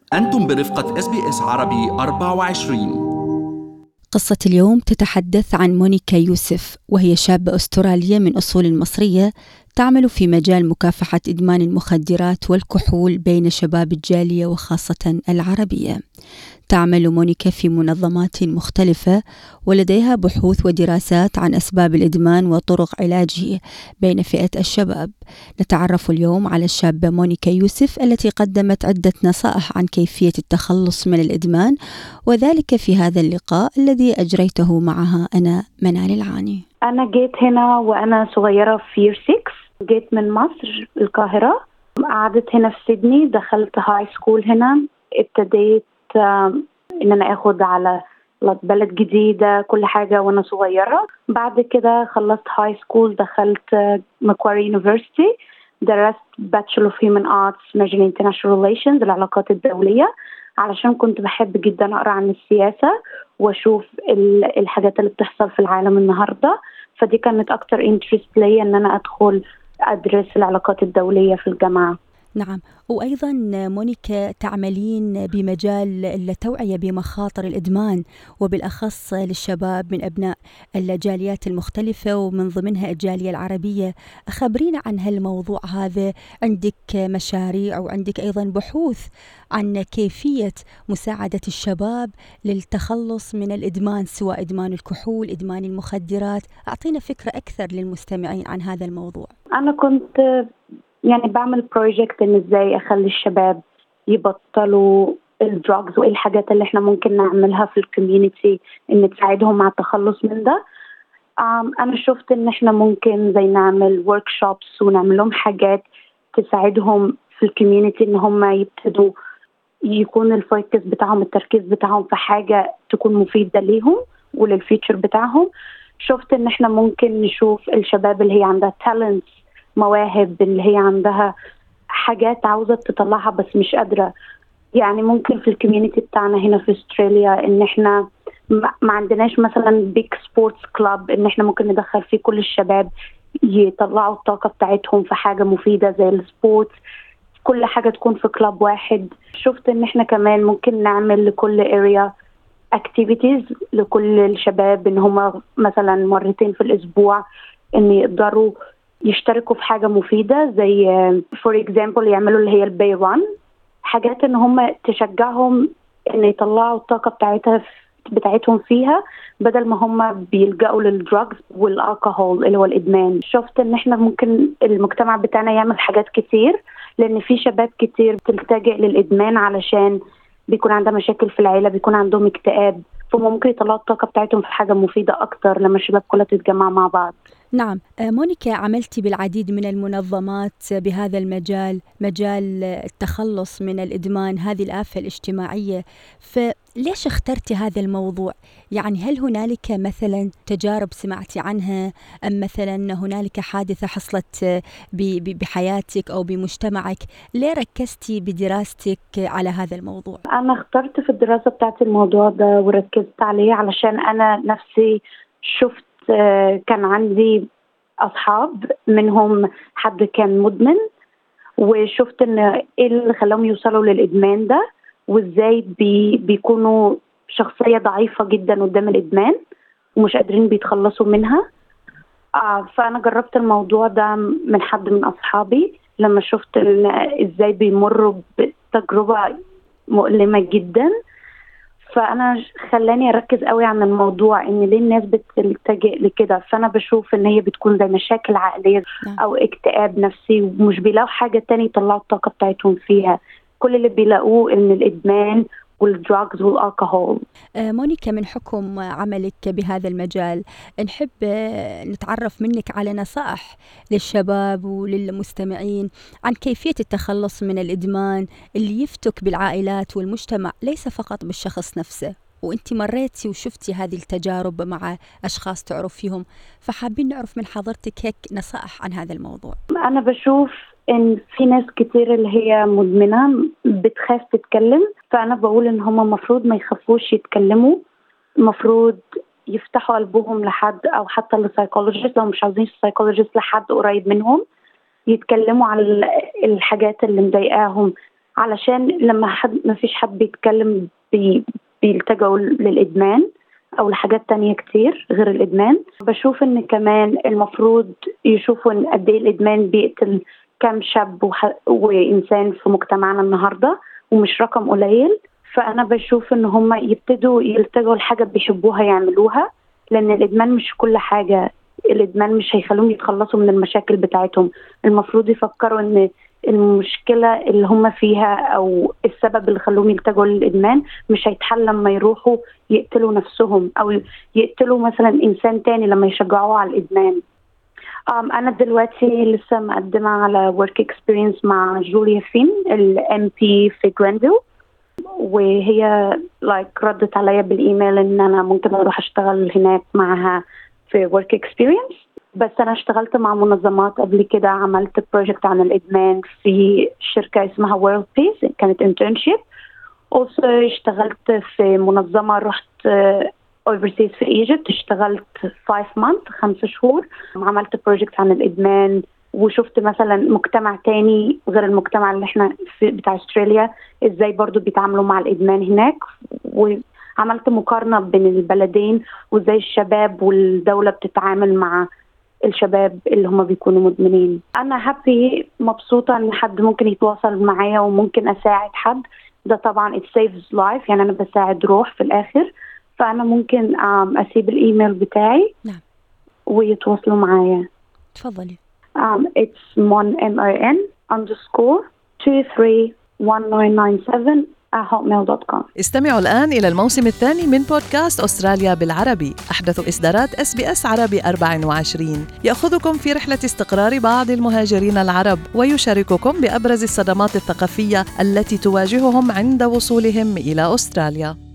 أنتم برفقة اس بي اس عربي 24 قصة اليوم تتحدث عن مونيكا يوسف وهي شابة أسترالية من أصول مصرية تعمل في مجال مكافحة إدمان المخدرات والكحول بين شباب الجالية وخاصة العربية. تعمل مونيكا في منظمات مختلفة ولديها بحوث ودراسات عن أسباب الإدمان وطرق علاجه بين فئة الشباب. نتعرف اليوم على الشابة مونيكا يوسف التي قدمت عدة نصائح عن كيفية التخلص من الإدمان وذلك في هذا اللقاء الذي أجريته معها أنا منال العاني. أنا جيت هنا وأنا صغيرة في يير 6 جيت من مصر القاهرة قعدت هنا في سيدني دخلت هاي سكول هنا ابتديت ان انا اخد على بلد جديدة كل حاجة وانا صغيرة بعد كده خلصت هاي سكول دخلت ماكواري يونيفرسيتي درست باتشلر اوف هيومن ارتس ماجر انترناشونال ريليشنز العلاقات الدولية علشان كنت بحب جدا اقرا عن السياسة واشوف الحاجات اللي بتحصل في العالم النهارده فدي كانت اكتر انترست ليا ان انا ادخل ادرس العلاقات الدوليه في الجامعه نعم وأيضا مونيكا تعملين بمجال التوعية بمخاطر الإدمان وبالأخص للشباب من أبناء الجاليات المختلفة ومن ضمنها الجالية العربية خبرينا عن هالموضوع هذا عندك مشاريع وعندك أيضا بحوث عن كيفية مساعدة الشباب للتخلص من الإدمان سواء إدمان الكحول إدمان المخدرات أعطينا فكرة أكثر للمستمعين عن هذا الموضوع أنا كنت يعني بعمل بروجكت ان ازاي اخلي الشباب يبطلوا الدراجز وايه الحاجات اللي احنا ممكن نعملها في الكوميونتي ان تساعدهم مع التخلص من ده انا شفت ان احنا ممكن زي نعمل ورك شوبس ونعمل لهم حاجات تساعدهم في الكوميونتي ان هم يبتدوا يكون الفوكس بتاعهم التركيز بتاعهم في حاجه تكون مفيده ليهم وللفيتشر بتاعهم شفت ان احنا ممكن نشوف الشباب اللي هي عندها تالنتس مواهب اللي هي عندها حاجات عاوزه تطلعها بس مش قادره يعني ممكن في الكوميونتي بتاعنا هنا في استراليا ان احنا ما عندناش مثلا بيج سبورتس كلاب ان احنا ممكن ندخل فيه كل الشباب يطلعوا الطاقه بتاعتهم في حاجه مفيده زي السبورتس كل حاجه تكون في كلاب واحد شفت ان احنا كمان ممكن نعمل لكل اريا اكتيفيتيز لكل الشباب ان هم مثلا مرتين في الاسبوع ان يقدروا يشتركوا في حاجه مفيده زي فور اكزامبل يعملوا اللي هي البي ران حاجات ان هم تشجعهم ان يطلعوا الطاقه بتاعتها بتاعتهم فيها بدل ما هم بيلجأوا للدراجز والالكوهول اللي هو الادمان شفت ان احنا ممكن المجتمع بتاعنا يعمل حاجات كتير لان في شباب كتير بتلتجئ للادمان علشان بيكون عندها مشاكل في العيله بيكون عندهم اكتئاب فهم ممكن يطلعوا الطاقه بتاعتهم في حاجه مفيده اكتر لما الشباب كلها تتجمع مع بعض نعم مونيكا عملتي بالعديد من المنظمات بهذا المجال مجال التخلص من الادمان هذه الافه الاجتماعيه فليش اخترتي هذا الموضوع يعني هل هنالك مثلا تجارب سمعتي عنها ام مثلا هنالك حادثه حصلت بحياتك او بمجتمعك ليه ركزتي بدراستك على هذا الموضوع انا اخترت في الدراسه بتاعتي الموضوع ده وركزت عليه علشان انا نفسي شفت كان عندي اصحاب منهم حد كان مدمن وشفت ان ايه اللي خلاهم يوصلوا للادمان ده وازاي بي بيكونوا شخصيه ضعيفه جدا قدام الادمان ومش قادرين بيتخلصوا منها آه فانا جربت الموضوع ده من حد من اصحابي لما شفت ان ازاي بيمروا بتجربه مؤلمه جدا فانا خلاني اركز قوي عن الموضوع ان ليه الناس بتلتجئ لكده فانا بشوف ان هي بتكون زي مشاكل عقليه او اكتئاب نفسي ومش بيلاقوا حاجه تانية يطلعوا الطاقه بتاعتهم فيها كل اللي بيلاقوه ان الادمان والدراجز والالكوهول مونيكا من حكم عملك بهذا المجال نحب نتعرف منك على نصائح للشباب وللمستمعين عن كيفية التخلص من الإدمان اللي يفتك بالعائلات والمجتمع ليس فقط بالشخص نفسه وانت مريتي وشفتي هذه التجارب مع اشخاص تعرفيهم فحابين نعرف من حضرتك هيك نصائح عن هذا الموضوع انا بشوف ان في ناس كتير اللي هي مدمنه بتخاف تتكلم فانا بقول ان هم المفروض ما يخافوش يتكلموا المفروض يفتحوا قلبهم لحد او حتى للسايكولوجيست لو مش عاوزين السايكولوجيست لحد قريب منهم يتكلموا عن الحاجات اللي مضايقاهم علشان لما حد ما فيش حد بيتكلم بي بيلتجوا للإدمان أو لحاجات تانية كتير غير الإدمان بشوف إن كمان المفروض يشوفوا إن قد إيه الإدمان بيقتل كم شاب وح... وإنسان في مجتمعنا النهاردة ومش رقم قليل فأنا بشوف إن هم يبتدوا يلتجوا لحاجة بيحبوها يعملوها لأن الإدمان مش كل حاجة الإدمان مش هيخلوهم يتخلصوا من المشاكل بتاعتهم المفروض يفكروا إن المشكلة اللي هم فيها أو السبب اللي خلوهم يلتجوا للإدمان مش هيتحل لما يروحوا يقتلوا نفسهم أو يقتلوا مثلا إنسان تاني لما يشجعوه على الإدمان um, أنا دلوقتي لسه مقدمة على work experience مع جوليا فين الام بي في جرانفيل وهي لايك like ردت عليا بالايميل ان انا ممكن اروح اشتغل هناك معها في work experience بس انا اشتغلت مع منظمات قبل كده عملت بروجكت عن الادمان في شركه اسمها وورلد بيس كانت انترنشيب also اشتغلت في منظمه رحت overseas في ايجيبت اشتغلت 5 months خمسة شهور عملت بروجكت عن الادمان وشفت مثلا مجتمع تاني غير المجتمع اللي احنا في بتاع استراليا ازاي برضو بيتعاملوا مع الادمان هناك وعملت مقارنة بين البلدين وازاي الشباب والدولة بتتعامل مع الشباب اللي هم بيكونوا مدمنين انا هابي مبسوطه ان حد ممكن يتواصل معايا وممكن اساعد حد ده طبعا it saves life يعني انا بساعد روح في الاخر فانا ممكن اسيب الايميل بتاعي نعم ويتواصلوا معايا تفضلي um, it's mon m o n underscore 231997 hotmail.com استمعوا الآن إلى الموسم الثاني من بودكاست أستراليا بالعربي أحدث إصدارات اس بي اس عربي 24 يأخذكم في رحلة استقرار بعض المهاجرين العرب ويشارككم بأبرز الصدمات الثقافية التي تواجههم عند وصولهم إلى أستراليا